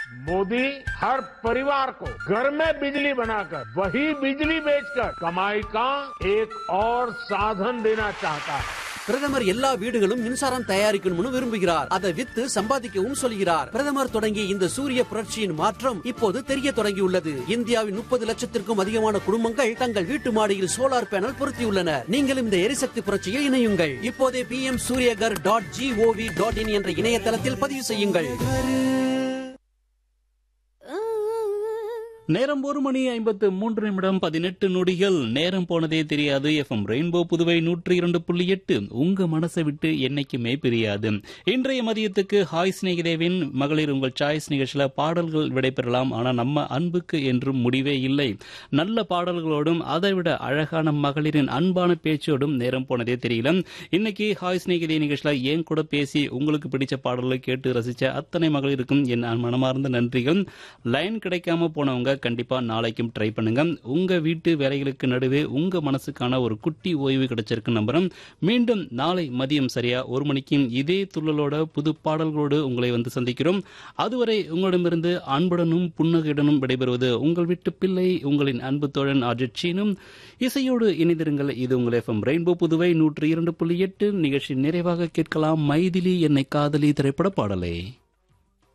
मोदी हर परिवार को घर में बिजली बनाकर वही बिजली बेचकर कमाई का एक और साधन देना चाहता है பிரதமர் எல்லா வீடுகளும் மின்சாரம் தயாரிக்கணும்னு விரும்புகிறார் அதை வித்து சம்பாதிக்கவும் சொல்கிறார் பிரதமர் தொடங்கிய இந்த சூரிய புரட்சியின் மாற்றம் இப்போது தெரிய தொடங்கியுள்ளது இந்தியாவின் முப்பது லட்சத்திற்கும் அதிகமான குடும்பங்கள் தங்கள் வீட்டு மாடியில் சோலார் பேனல் பொருத்தியுள்ளனர் நீங்களும் இந்த எரிசக்தி புரட்சியில் இணையுங்கள் இப்போதே P M Suryaghar dot gov dot in என்ற இணையதளத்தில் பதிவு செய்யுங்கள் நேரம் ஒரு மணி ஐம்பத்து மூன்று நிமிடம் பதினெட்டு நொடிகள் நேரம் போனதே தெரியாது எஃப்எம் ரெயின்போ புதுவை நூற்றி இரண்டு புள்ளி எட்டு உங்க மனசை விட்டு என்னைக்குமே பிரியாது இன்றைய மதியத்துக்கு ஹாய் ஸ்நேகிதேவின் மகளிர் உங்கள் சாய்ஸ் நிகழ்ச்சியில பாடல்கள் விடைபெறலாம் ஆனா நம்ம அன்புக்கு என்றும் முடிவே இல்லை நல்ல பாடல்களோடும் அதைவிட அழகான மகளிரின் அன்பான பேச்சோடும் நேரம் போனதே தெரியல இன்னைக்கு ஹாய் ஸ்நேகிதே நிகழ்ச்சியில ஏன் கூட பேசி உங்களுக்கு பிடிச்ச பாடல்களை கேட்டு ரசிச்ச அத்தனை மகளிருக்கும் என் மனமார்ந்த நன்றிகள் லைன் கிடைக்காம போனவங்க கண்டிப்பா நாளைக்கும் ட்ரை பண்ணுங்க உங்க வீட்டு வேலைகளுக்கு நடுவே உங்க மனசுக்கான ஒரு குட்டி ஓய்வு கிடைச்சிருக்கு நம்புறோம் மீண்டும் நாளை மதியம் சரியா ஒரு மணிக்கு இதே துள்ளலோட புது பாடல்களோடு உங்களை வந்து சந்திக்கிறோம் அதுவரை உங்களிடமிருந்து அன்புடனும் புன்னகையுடனும் விடைபெறுவது உங்கள் வீட்டு பிள்ளை உங்களின் அன்பு தோழன் அஜித் இசையோடு இணைந்திருங்கள் இது உங்கள் எஃப்எம் ரெயின்போ புதுவை நூற்றி இரண்டு புள்ளி எட்டு நிகழ்ச்சி நிறைவாக கேட்கலாம் மைதிலி என்னை காதலி திரைப்பட பாடலை